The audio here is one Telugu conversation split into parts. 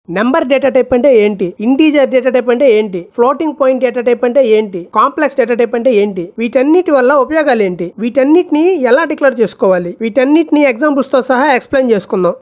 నెంబర్ డేటా టైప్ అంటే ఏంటి ఇంటీజర్ డేటా టైప్ అంటే ఏంటి ఫ్లోటింగ్ పాయింట్ డేటా టైప్ అంటే ఏంటి కాంప్లెక్స్ డేటా టైప్ అంటే ఏంటి వీటన్నిటి వల్ల ఉపయోగాలు ఏంటి వీటన్నిటిని ఎలా డిక్లేర్ చేసుకోవాలి వీటన్నిటిని ఎగ్జాంపుల్స్ తో సహా ఎక్స్ప్లెయిన్ చేసుకుందాం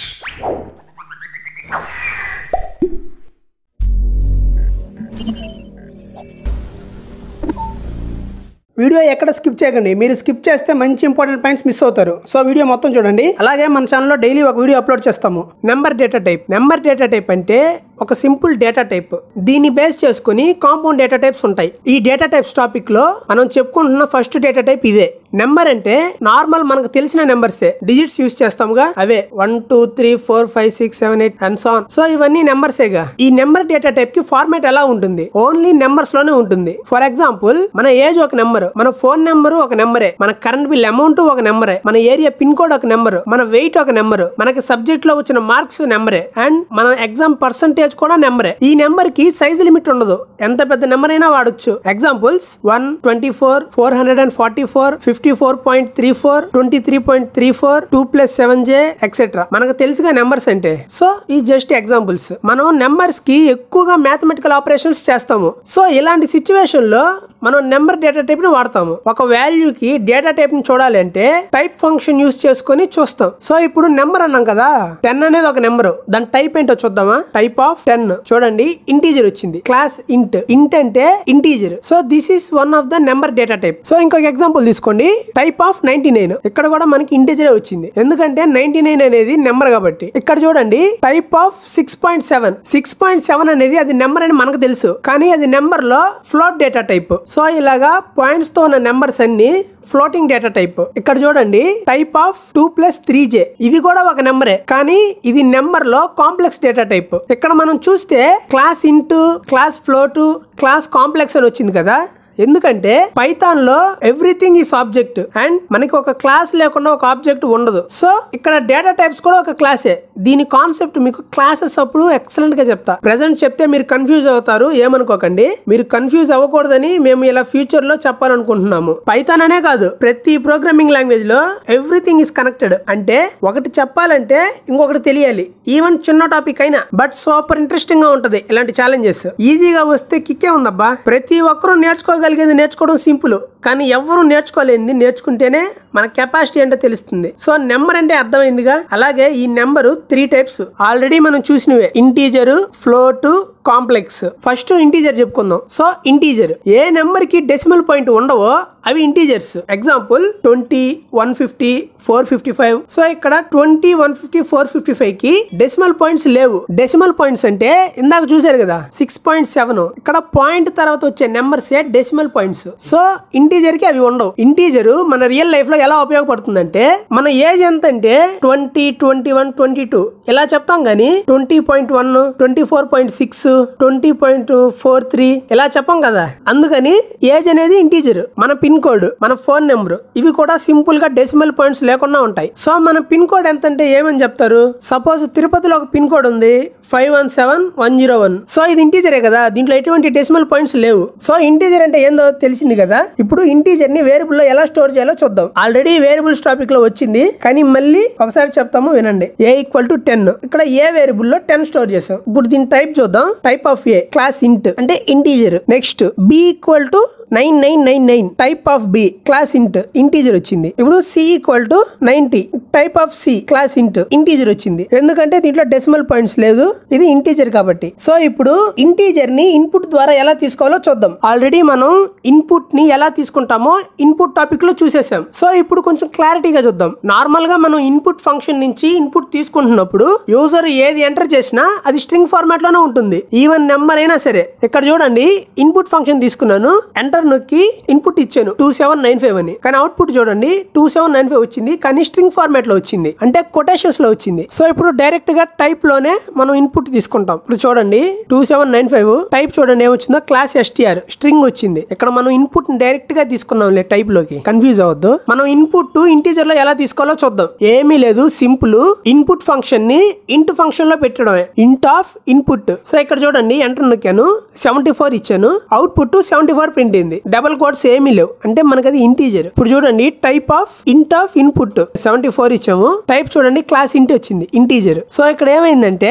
వీడియో ఎక్కడ స్కిప్ చేయకండి మీరు స్కిప్ చేస్తే మంచి ఇంపార్టెంట్ పాయింట్స్ మిస్ అవుతారు సో వీడియో మొత్తం చూడండి అలాగే మన ఛానల్లో డైలీ ఒక వీడియో అప్లోడ్ చేస్తాము number data type number data type అంటే ఒక సింపుల్ డేటా టైప్ దీన్ని బేస్ చేసుకుని కాంపౌండ్ డేటా టైప్స్ ఉంటాయి ఈ డేటా టైప్స్ టాపిక్ లో మనం చెప్పుకుంటున్న ఫస్ట్ డేటా టైప్ ఇదే నెంబర్ అంటే నార్మల్ మనకు తెలిసిన నెంబర్సే డిజిట్స్ యూస్ చేస్తాముగా అవే one two three four five six seven eight and so on so ఇవన్నీ నెంబర్సేగా ఈ నెంబర్ డేటా టైప్ కి ఫార్మాట్ ఎలా ఉంటుంది ఓన్లీ నెంబర్స్ లోనే ఉంటుంది ఫర్ ఎగ్జాంపుల్ మన ఏజ్ ఒక నెంబర్ మన ఫోన్ నెంబర్ ఒక నెంబరే మన కరెంట్ బిల్ అమౌంట్ ఒక నెంబరే మన ఏరియా పిన్ కోడ్ ఒక నెంబర్ మన వెయిట్ ఒక నెంబర్ మనకి సబ్జెక్ట్ లో వచ్చిన మార్క్స్ నెంబరే అండ్ మన ఎగ్జామ్ పర్సంటేజ్ కూడా నెంబరే ఈ నెంబర్ కి సైజ్ లిమిట్ ఉండదు ఎంత పెద్ద నెంబర్ అయినా వాడొచ్చు examples one twenty four four hundred and forty four fifty four point three four twenty three point three four two plus seven J etcetera మనకు తెలుసుగా నెంబర్స్ అంటే సో ఈ జస్ట్ ఎగ్జాంపుల్స్ మనం నెంబర్స్ కి ఎక్కువగా మ్యాథమెటికల్ ఆపరేషన్స్ చేస్తాము సో ఇలాంటి సిచ్యువేషన్ లో మనం నెంబర్ డేటా టైప్ ని వాడతాము ఒక వాల్యూ కి డేటా టైప్ ని చూడాలి అంటే టైప్ ఫంక్షన్ యూస్ చేసుకొని చూస్తాం సో ఇప్పుడు నెంబర్ అన్నాం కదా టెన్ అనేది ఒక నెంబర్ దాని టైప్ ఏంటో చూద్దామా టైప్ ఆఫ్ టెన్ చూడండి ఇంటీజర్ వచ్చింది క్లాస్ ఇంట్ ఇంట్ అంటే integer so this is one of the number data type so ఇంకొక ఎగ్జాంపుల్ తీసుకోండి టైప్ ఆఫ్ నైన్టీ నైన్ ఇక్కడ కూడా మనకి ఇంటీజరే వచ్చింది ఎందుకంటే నైన్టీ నైన్ అనేది నెంబర్ కాబట్టి ఇక్కడ చూడండి type of six point seven six point seven అనేది అది నెంబర్ అని మనకు తెలుసు కానీ అది నెంబర్ లో ఫ్లోట్ డేటా టైప్ సో ఇలాగా పాయింట్స్ తో ఉన్న నెంబర్స్ అన్ని ఫ్లోటింగ్ డేటా టైప్ ఇక్కడ చూడండి type of two plus three J ఇది కూడా ఒక నెంబరే కానీ ఇది నెంబర్ లో కాంప్లెక్స్ డేటా టైప్ ఇక్కడ మనం చూస్తే class int class float class complex అని వచ్చింది కదా ఎందుకంటే పైథాన్ లో ఎవ్రీథింగ్ ఈస్ ఆబ్జెక్ట్ అండ్ మనకి ఒక క్లాస్ లేకుండా ఒక ఆబ్జెక్ట్ ఉండదు సో ఇక్కడ డేటా టైప్స్ కూడా ఒక క్లాసే దీని కాన్సెప్ట్ మీకు క్లాసెస్ అప్పుడు ఎక్సలెంట్ గా చెప్తా ప్రెసెంట్ చెప్తే మీరు కన్ఫ్యూజ్ అవుతారు ఏమనుకోకండి మీరు కన్ఫ్యూజ్ అవ్వకూడదని మేము ఇలా ఫ్యూచర్ లో చెప్పాలనుకుంటున్నాము పైథాన్ అనే కాదు ప్రతి ప్రోగ్రామింగ్ లాంగ్వేజ్ లో ఎవ్రీథింగ్ ఇస్ కనెక్టెడ్ అంటే ఒకటి చెప్పాలంటే ఇంకొకటి తెలియాలి ఈవెన్ చిన్న టాపిక్ అయినా బట్ సూపర్ ఇంట్రెస్టింగ్ గా ఉంటది ఇలాంటి ఛాలెంజెస్ ఈజీగా వస్తే కిక్కే ఉందబ్బా ప్రతి ఒక్కరూ నేర్చుకోగలిగేది నేర్చుకోవడం సింపుల్ కానీ ఎవరు నేర్చుకోలేనిది నేర్చుకుంటేనే మన కెపాసిటీ ఏంటో తెలుస్తుంది సో నెంబర్ అంటే అర్థమైందిగా అలాగే ఈ నెంబర్ త్రీ టైప్స్ ఆల్రెడీ మనం చూసినవే integer float complex first integer చెప్పుకుందాం సో ఇంటీజర్ ఏ నెంబర్ కి డెసిమల్ పాయింట్ ఉండవో అవి integers example twenty one fifty four fifty five so ఇక్కడ twenty one fifty four fifty five కి డెసిమల్ పాయింట్స్ లేవు డెసిమల్ పాయింట్స్ అంటే ఇందాక చూసారు కదా సిక్స్ పాయింట్ సెవెన్ ఇక్కడ పాయింట్ తర్వాత వచ్చే numbers decimal points so integer కి అవి ఉండవు ఇంటీజర్ మన రియల్ లైఫ్ లో ఎలా ఉపయోగపడుతుందంటే మన ఏజ్ ఎంత అంటే twenty twenty one twenty two ఇలా చెప్తాం గానీ twenty point one twenty four point six twenty point four three ఇలా చెప్పాం కదా అందుకని ఏజ్ అనేది ఇంటీజర్ మన పిన్ కోడ్ మన ఫోన్ నెంబర్ ఇవి కూడా సింపుల్ గా డెసిమల్ పాయింట్స్ లేకుండా ఉంటాయి సో మన పిన్ కోడ్ ఎంత అంటే ఏమని చెప్తారు సపోజ్ తిరుపతిలో ఒక పిన్ కోడ్ ఉంది five one seven one zero one so ఇది ఇంటీజరే కదా దీంట్లో ఎటువంటి డెసిమల్ పాయింట్స్ లేవు సో ఇంటీజర్ అంటే ఏందో తెలిసింది కదా ఇప్పుడు ఇంటీజర్ ని వేరియబుల్ లో ఎలా స్టోర్ చేయాలో చూద్దాం ఆల్రెడీ వేరియబుల్స్ టాపిక్ లో వచ్చింది కానీ మళ్ళీ ఒకసారి చెప్తాము వినండి ఏ ఈక్వల్ టు టెన్ ఇక్కడ ఏ వేరియబుల్ లో టెన్ స్టోర్ చేసాం ఇప్పుడు దీని టైప్ చూద్దాం type of A class int అంటే integer next B equal to nine nine nine nine type of B class int integer వచ్చింది ఇప్పుడు C equal to ninety type of C class int integer వచ్చింది ఎందుకంటే దీంట్లో డెసిమల్ పాయింట్స్ లేదు ఇది ఇంటీజర్ కాబట్టి సో ఇప్పుడు ఇంటీజర్ ని ఇన్పుట్ ద్వారా ఎలా తీసుకోవాలో చూద్దాం ఆల్రెడీ మనం ఇన్పుట్ ని ఎలా తీసుకుంటామో ఇన్పుట్ టాపిక్ లో చూసేసాం సో ఇప్పుడు కొంచెం క్లారిటీగా చూద్దాం నార్మల్ గా మనం ఇన్పుట్ ఫంక్షన్ నుంచి ఇన్పుట్ తీసుకుంటున్నప్పుడు యూజర్ ఏది ఎంటర్ చేసినా అది స్ట్రింగ్ ఫార్మాట్ లోనే ఉంటుంది ఈవెన్ నెంబర్ అయినా సరే ఇక్కడ చూడండి ఇన్పుట్ ఫంక్షన్ తీసుకున్నాను ఎంటర్ నొక్కి ఇన్పుట్ ఇచ్చాను టూ సెవెన్ నైన్ ఫైవ్ అని కానీ అవుట్పుట్ చూడండి టూ సెవెన్ నైన్ ఫైవ్ వచ్చింది కానీ స్ట్రింగ్ ఫార్మాట్ లో వచ్చింది అంటే కొటేషన్స్ లో వచ్చింది సో ఇప్పుడు డైరెక్ట్ గా టైప్ లోనే మనం ఇన్పుట్ తీసుకుంటాం ఇప్పుడు చూడండి two seven nine five type చూడండి ఏమొచ్చిందో క్లాస్ ఎస్టీఆర్ స్ట్రింగ్ వచ్చింది ఇక్కడ మనం ఇన్పుట్ డైరెక్ట్ గా తీసుకున్నాంలే టైప్ లోకి కన్ఫ్యూజ్ అవ్వద్దు మనం ఇన్పుట్ ఇంటీజర్ లో ఎలా తీసుకోవాలో చూద్దాం ఏమీ లేదు సింపుల్ ఇన్పుట్ ఫంక్షన్ ని ఇంట్ ఫంక్షన్ లో పెట్టడమే ఇంట్ ఆఫ్ ఇన్పుట్ సో ఇక్కడ చూడండి ఎంటర్ నొక్కాను సెవెంటీ ఫోర్ ఇచ్చాను అవుట్పుట్ సెవెంటీ ఫోర్ ప్రింట్ అయింది డబల్ కోడ్స్ ఏమీ లేవు అంటే మనకి అది ఇంటీజర్ ఇప్పుడు చూడండి type of int of input seventy four ఇచ్చాము టైప్ చూడండి క్లాస్ ఇంట్ వచ్చింది ఇంటీజర్ సో ఇక్కడ ఏమైందంటే మనం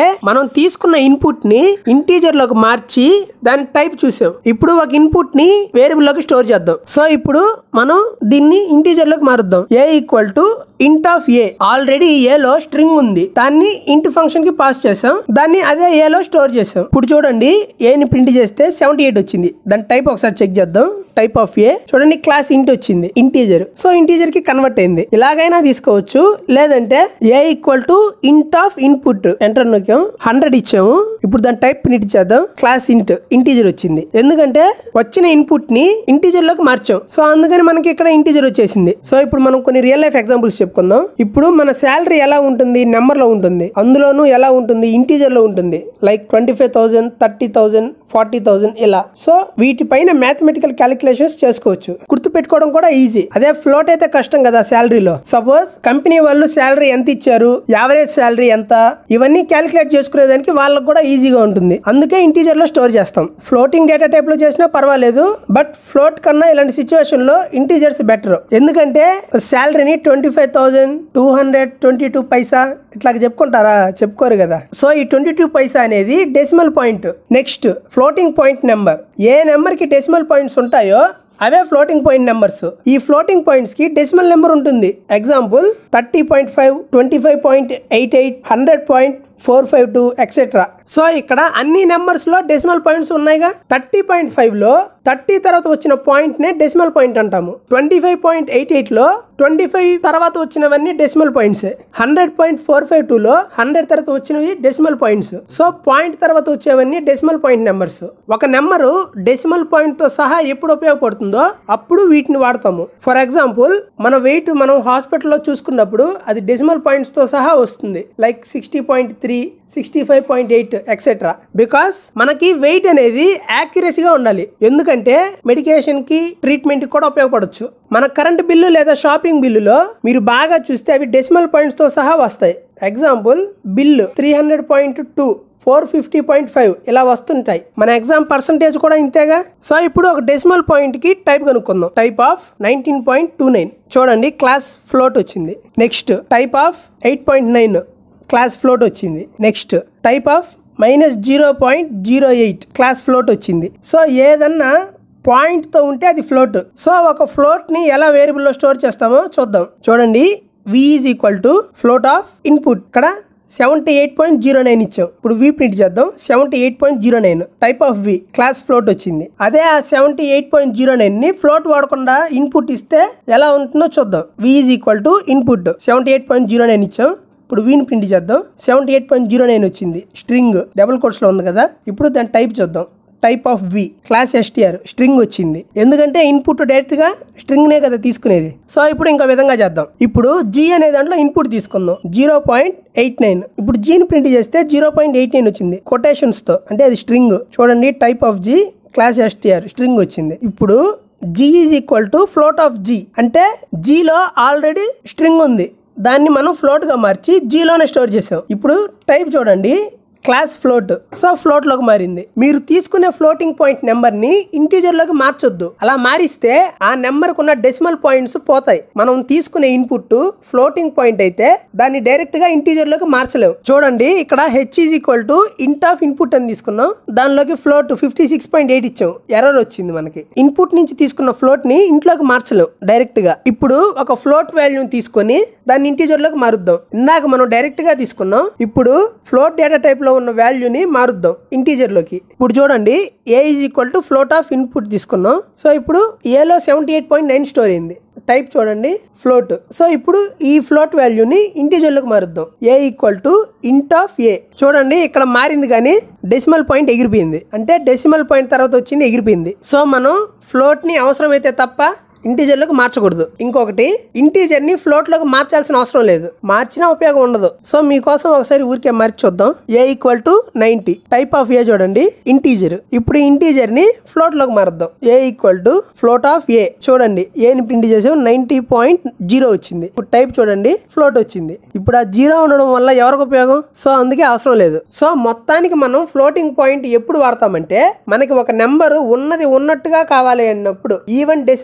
మనం తీసుకున్న ఇన్పుట్ ని ఇంటీజర్ లోకి మార్చి దాని టైప్ చూసాం ఇప్పుడు ఒక ఇన్పుట్ ని వేరియబుల్ లోకి స్టోర్ చేద్దాం సో ఇప్పుడు మనం దీన్ని ఇంటీజర్ లోకి మారుద్దాం a equal to int of a already ఏలో స్ట్రింగ్ ఉంది దాన్ని ఇంట్ ఫంక్షన్ కి పాస్ చేసాం దాన్ని అదే ఏలో స్టోర్ చేసాం ఇప్పుడు చూడండి ఏని ప్రింట్ చేస్తే సెవెంటీ ఎయిట్ వచ్చింది దాని టైప్ ఒకసారి చెక్ చేద్దాం టైప్ ఆఫ్ ఏ చూడండి క్లాస్ ఇంట్ వచ్చింది ఇంటీజర్ సో ఇంటీజర్ కి కన్వర్ట్ అయింది ఇలాగైనా తీసుకోవచ్చు లేదంటే a equal to int of input enter నొక్కాం హండ్రెడ్ ఇచ్చాము ఇప్పుడు దాని టైప్ ప్రింట్ చేద్దాం క్లాస్ ఇంట్ ఇంటీజర్ వచ్చింది ఎందుకంటే వచ్చిన ఇన్పుట్ ని ఇంటీజర్ లోకి మార్చాం సో అందుకని మనకి ఇక్కడ ఇంటీజర్ వచ్చేసింది సో ఇప్పుడు మనం కొన్ని రియల్ లైఫ్ ఎగ్జాంపుల్స్ చెప్పుకుందాం ఇప్పుడు మన శాలరీ ఎలా ఉంటుంది నెంబర్ లో ఉంటుంది అందులోనూ ఎలా ఉంటుంది ఇంటీజర్ లో ఉంటుంది like twenty five thousand thirty thousand forty thousand ఇలా సో వీటిపైన మ్యాథమెటికల్ క్యాలిక్యులేషన్స్ చేసుకోవచ్చు గుర్తు పెట్టుకోవడం కూడా ఈజీ అదే ఫ్లోట్ అయితే కష్టం కదా శాలరీలో సపోజ్ కంపెనీ వాళ్ళు శాలరీ ఎంత ఇచ్చారు యావరేజ్ శాలరీ ఎంత ఇవన్నీ క్యాలిక్యులేట్ చేసుకునేదానికి వాళ్ళకి కూడా ఈజీగా ఉంటుంది అందుకే ఇంటీజర్ లో స్టోర్ చేస్తాం ఫ్లోటింగ్ డేటా టైప్ లో చేసినా పర్వాలేదు బట్ ఫ్లోట్ కన్నా ఇలాంటి సిచ్యువేషన్ లో ఇంటీజర్స్ బెటర్ ఎందుకంటే శాలరీని twenty five thousand two hundred twenty two paisa ఇట్లా చెప్పుకుంటారా చెప్పుకోరు కదా సో ఈ ట్వంటీ టూ పైసా అనేది decimal point next floating point number ఏ నెంబర్ కి డెసిమల్ పాయింట్స్ ఉంటాయో అవే ఫ్లోటింగ్ పాయింట్ నెంబర్స్ ఈ ఫ్లోటింగ్ పాయింట్స్ కి డెసిమల్ నెంబర్ ఉంటుంది example thirty point five twenty five point eight eight hundred point four five two etcetera so ఇక్కడ అన్ని నెంబర్స్ లో డెసిమల్ పాయింట్స్ ఉన్నాయిగా థర్టీ పాయింట్ ఫైవ్ లో థర్టీ తర్వాత వచ్చిన పాయింట్ నే డెసిమల్ పాయింట్ అంటాము twenty five point eight eight లో ట్వంటీ ఫైవ్ తర్వాత వచ్చినవన్నీ decimal points hundred point four five two లో హండ్రెడ్ తర్వాత వచ్చినవి డెసిమల్ పాయింట్స్ సో పాయింట్ తర్వాత వచ్చేవన్నీ డెసిమల్ పాయింట్ నెంబర్స్ ఒక నెంబరు డెసిమల్ పాయింట్ తో సహా ఎప్పుడు ఉపయోగపడుతుందో అప్పుడు వీటిని వాడతాము ఫర్ ఎగ్జాంపుల్ మన వెయిట్ మనం హాస్పిటల్లో చూసుకున్నప్పుడు అది డెసిమల్ పాయింట్స్ తో సహా వస్తుంది like sixty point three sixty five point eight etcetera because మనకి వెయిట్ అనేది యాక్యురసీగా ఉండాలి ఎందుకంటే మెడికేషన్ కి ట్రీట్మెంట్ కి కూడా ఉపయోగపడవచ్చు మన కరెంట్ బిల్లు లేదా షాపింగ్ బిల్లులో మీరు బాగా చూస్తే అవి డెసిమల్ పాయింట్స్ తో సహా వస్తాయి example bill three hundred point two four fifty point five ఇలా వస్తుంటాయి మన ఎగ్జామ్ పర్సంటేజ్ కూడా ఇంతేగా సో ఇప్పుడు ఒక డెసిమల్ పాయింట్ కి టైప్ కనుక్కుందాం type of nineteen point two nine చూడండి క్లాస్ ఫ్లోట్ వచ్చింది next type of eight point nine class float వచ్చింది next type of minus zero point zero eight class float వచ్చింది సో ఏదన్నా పాయింట్తో ఉంటే అది ఫ్లోట్ సో ఒక ఫ్లోట్ని ఎలా వేరియబుల్లో స్టోర్ చేస్తామో చూద్దాం చూడండి v is equal to float of input ఇక్కడ seventy eight point zero nine ఇచ్చాం ఇప్పుడు వి ప్రింట్ చేద్దాం seventy eight point zero nine type of v class float వచ్చింది అదే ఆ seventy eight point zero nine ని ఫ్లోట్ వాడకుండా ఇన్పుట్ ఇస్తే ఎలా ఉంటుందో చూద్దాం v is equal to input seventy eight point zero nine ఇచ్చాం ఇప్పుడు వీని ప్రింట్ చేద్దాం seventy eight point zero nine వచ్చింది స్ట్రింగ్ డబుల్ కోట్స్లో ఉంది కదా ఇప్పుడు దాని టైప్ చూద్దాం type of v class STR string వచ్చింది ఎందుకంటే ఇన్పుట్ డైరెక్ట్ గా స్ట్రింగ్ నే కదా తీసుకునేది సో ఇప్పుడు ఇంకో విధంగా చేద్దాం ఇప్పుడు జీ అనే దాంట్లో ఇన్పుట్ తీసుకుందాం జీరో పాయింట్ ఎయిట్ నైన్ ఇప్పుడు జీని ప్రింట్ చేస్తే జీరో పాయింట్ ఎయిట్ నైన్ వచ్చింది కొటేషన్స్ తో అంటే అది స్ట్రింగ్ చూడండి type of g class STR string వచ్చింది ఇప్పుడు g is equal to float of g అంటే జీలో ఆల్రెడీ స్ట్రింగ్ ఉంది దాన్ని మనం ఫ్లోట్ గా మార్చి జీలోనే స్టోర్ చేసాం ఇప్పుడు టైప్ చూడండి క్లాస్ ఫ్లోట్ సో ఫ్లోట్ లోకి మారింది మీరు తీసుకునే ఫ్లోటింగ్ పాయింట్ నెంబర్ ని ఇంటీజర్ లోకి మార్చొద్దు అలా మారిస్తే ఆ నెంబర్ కున్న డెసిమల్ పాయింట్స్ పోతాయి మనం తీసుకునే ఇన్పుట్ ఫ్లోటింగ్ పాయింట్ అయితే దాన్ని డైరెక్ట్ గా ఇంటీజర్ లోకి మార్చలేము చూడండి ఇక్కడ H is equal to int of input అని తీసుకున్నాం దానిలోకి float fifty six point eight ఇచ్చాం ఎర్రర్ వచ్చింది మనకి ఇన్పుట్ నుంచి తీసుకున్న ఫ్లోట్ ని ఇంట్లోకి మార్చలేం డైరెక్ట్ గా ఇప్పుడు ఒక ఫ్లోట్ వాల్యూని తీసుకొని దాన్ని ఇంటీజర్ లోకి మారుద్దాం ఇందాక మనం డైరెక్ట్ గా తీసుకున్నాం ఇప్పుడు ఫ్లోట్ డేటా టైప్ లో ఉన్న వాల్యూని మారుద్దాం ఇంటీజర్ లోకి ఇప్పుడు చూడండి a is equal to float of input తీసుకున్నాం సో ఇప్పుడు ఏలో seventy eight point nine store అయింది టైప్ చూడండి ఫ్లోట్ సో ఇప్పుడు ఈ ఫ్లోట్ వాల్యూని ఇంటీజర్లోకి మారుద్దాం a equal to int of a చూడండి ఇక్కడ మారింది కానీ డెసిమల్ పాయింట్ ఎగిరిపోయింది అంటే డెసిమల్ పాయింట్ తర్వాత వచ్చింది ఎగిరిపోయింది సో మనం ఫ్లోట్ని అవసరమైతే తప్ప ఇంటీజర్లోకి మార్చకూడదు ఇంకొకటి ఇంటీజర్ని ఫ్లోట్లోకి మార్చాల్సిన అవసరం లేదు మార్చినా ఉపయోగం ఉండదు సో మీకోసం ఒకసారి ఊరికే మార్చి చూద్దాం a equal to ninety type of a చూడండి ఇంటీజర్ ఇప్పుడు ఇంటీజర్ ని ఫ్లోట్ లోకి మారుద్దాం a equal to float of a చూడండి ఏని ప్రింట్ చేసాం నైన్టీ పాయింట్ జీరో వచ్చింది ఇప్పుడు టైప్ చూడండి ఫ్లోట్ వచ్చింది ఇప్పుడు ఆ జీరో ఉండడం వల్ల ఎవరికి ఉపయోగం సో అందుకే అవసరం లేదు సో మొత్తానికి మనం ఫ్లోటింగ్ పాయింట్ ఎప్పుడు వాడతామంటే మనకి ఒక నెంబర్ ఉన్నది ఉన్నట్టుగా కావాలి అన్నప్పుడు ఈవెన్ డెసిమల్ పాయింట్స్ తో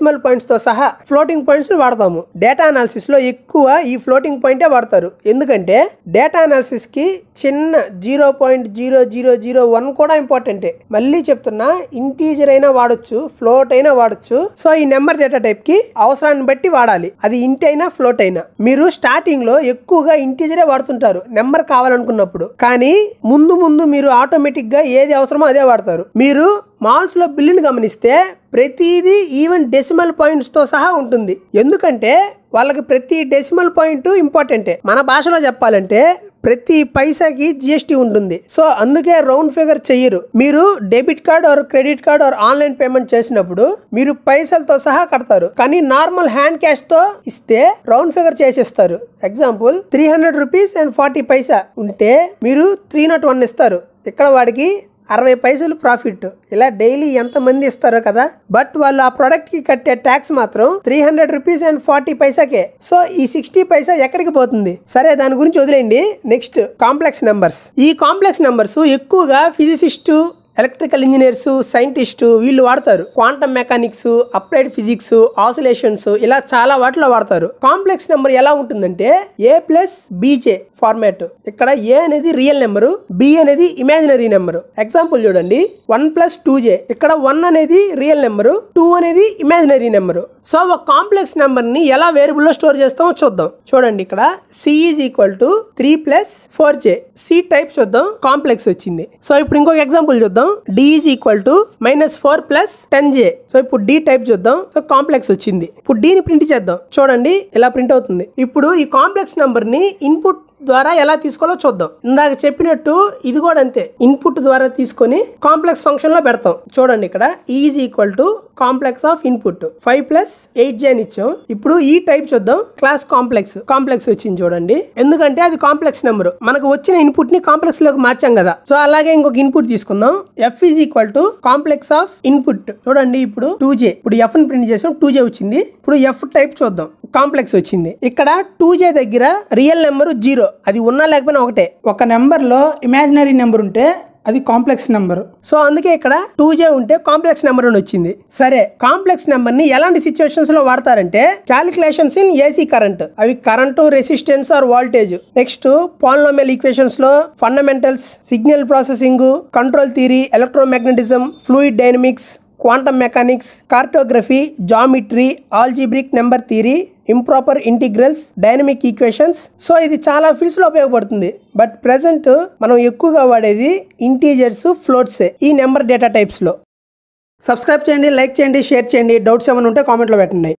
తో సహా ఫ్లోటింగ్ పాయింట్స్ వాడతాము డేటా అనాలిసిస్ లో ఎక్కువ ఈ ఫ్లోటింగ్ పాయింటే వాడతారు ఎందుకంటే డేటా అనాలిసిస్ కి చిన్న zero point zero zero zero one కూడా ఇంపార్టెంటే మళ్ళీ చెప్తున్నా ఇంటీజర్ అయినా వాడొచ్చు ఫ్లోట్ అయినా వాడొచ్చు సో ఈ నెంబర్ డేటా టైప్ కి అవసరాన్ని బట్టి వాడాలి అది ఇంట్ అయినా ఫ్లోట్ అయినా మీరు స్టార్టింగ్ లో ఎక్కువగా ఇంటీజరే వాడుతుంటారు నెంబర్ కావాలనుకున్నప్పుడు కానీ ముందు ముందు మీరు ఆటోమేటిక్ గా ఏది అవసరమో అదే వాడతారు మీరు మాల్స్ లో బిల్లుని గమనిస్తే ప్రతిదీ ఈవెన్ డెసిమల్ పాయింట్స్ తో సహా ఉంటుంది ఎందుకంటే వాళ్ళకి ప్రతి డెసిమల్ పాయింట్ ఇంపార్టెంటే మన భాషలో చెప్పాలంటే ప్రతి పైసాకి జిఎస్టీ ఉంటుంది సో అందుకే రౌండ్ ఫిగర్ చెయ్యరు మీరు debit card or credit card or online payment చేసినప్పుడు మీరు పైసలతో సహా కడతారు కానీ నార్మల్ హ్యాండ్ క్యాష్ తో ఇస్తే రౌండ్ ఫిగర్ చేసేస్తారు example three hundred rupees and forty paisa ఉంటే మీరు త్రీ నాట్ వన్ ఇస్తారు ఇక్కడ వాడికి అరవై పైసలు ప్రాఫిట్ ఇలా డైలీ ఎంత మంది ఇస్తారో కదా బట్ వాళ్ళు ఆ ప్రోడక్ట్ కి కట్టే ట్యాక్స్ మాత్రం three hundred rupees and forty పైసాకే సో ఈ సిక్స్టీ పైసా ఎక్కడికి పోతుంది సరే దాని గురించి వదిలేయండి నెక్స్ట్ కాంప్లెక్స్ నెంబర్స్ ఈ కాంప్లెక్స్ నెంబర్స్ ఎక్కువగా ఫిజిసిస్టు ఎలక్ట్రికల్ ఇంజనీర్స్ సైంటిస్ట్ వీళ్ళు వాడతారు quantum mechanics applied physics oscillations ఇలా చాలా వాటిలో వాడతారు కాంప్లెక్స్ నెంబర్ ఎలా ఉంటుందంటే ఏ ప్లస్ బీజే ఫార్మాట్ ఇక్కడ ఏ అనేది రియల్ నెంబరు బి అనేది ఇమాజినరీ నెంబరు ఎగ్జాంపుల్ చూడండి వన్ ప్లస్ టూ జే ఇక్కడ వన్ అనేది రియల్ నెంబరు టూ అనేది ఇమాజినరీ నెంబరు సో ఒక కాంప్లెక్స్ నెంబర్ ని ఎలా వేరియబుల్ లో స్టోర్ చేస్తామో చూద్దాం చూడండి ఇక్కడ c is equal to three plus four j c type చూద్దాం కాంప్లెక్స్ వచ్చింది సో ఇప్పుడు ఇంకొక ఎగ్జాంపుల్ చూద్దాం d is equal to minus four plus ten j so ఇప్పుడు డి టైప్ చూద్దాం సో కాంప్లెక్స్ వచ్చింది ఇప్పుడు డిని ప్రింట్ చేద్దాం చూడండి ఇలా ప్రింట్ అవుతుంది ఇప్పుడు ఈ కాంప్లెక్స్ నెంబర్ ని ఇన్పుట్ ద్వారా ఎలా తీసుకోవాలో చూద్దాం ఇందాక చెప్పినట్టు ఇది కూడా అంతే ఇన్పుట్ ద్వారా తీసుకొని కాంప్లెక్స్ ఫంక్షన్ లో పెడతాం చూడండి ఇక్కడ is equal to complex of input five plus eight j అని ఇచ్చాం ఇప్పుడు ఈ టైప్ చూద్దాం క్లాస్ కాంప్లెక్స్ కాంప్లెక్స్ వచ్చింది చూడండి ఎందుకంటే అది కాంప్లెక్స్ నెంబర్ మనకు వచ్చిన ఇన్పుట్ ని కాంప్లెక్స్ లోకి మార్చాం కదా సో అలాగే ఇంకొక ఇన్పుట్ తీసుకుందాం f is equal to complex of input చూడండి ఇప్పుడు టూ జే ఇప్పుడు ఎఫ్ ని ప్రింట్ చేసాం టూ జే వచ్చింది ఇప్పుడు ఎఫ్ టైప్ చూద్దాం కాంప్లెక్స్ వచ్చింది ఇక్కడ టూ జే దగ్గర రియల్ నెంబర్ జీరో అది ఉన్నా లేకపోయినా ఒకటే ఒక నెంబర్లో ఇమాజినరీ నెంబర్ ఉంటే అది కాంప్లెక్స్ నెంబర్ సో అందుకే ఇక్కడ టూ జే ఉంటే కాంప్లెక్స్ నెంబర్ అని వచ్చింది సరే కాంప్లెక్స్ నెంబర్ ని ఎలాంటి సిచ్యువేషన్స్ లో వాడతారంటే క్యాలిక్యులేషన్స్ ఇన్ ఏసీ కరెంట్ అవి current resistance or voltage next polynomial equations లో fundamentals signal processing control theory electromagnetism fluid dynamics quantum mechanics cartography geometry algebraic number theory improper integrals dynamic equations so ఇది చాలా ఫీల్డ్స్ లో ఉపయోగపడుతుంది బట్ ప్రెసెంట్ మనం ఎక్కువగా వాడేది ఇంటీజర్స్ ఫ్లోట్స్ ఈ నెంబర్ డేటా టైప్స్ లో సబ్స్క్రైబ్ చేయండి లైక్ చేయండి షేర్ చేయండి డౌట్స్ ఏమైనా ఉంటే కామెంట్లో పెట్టండి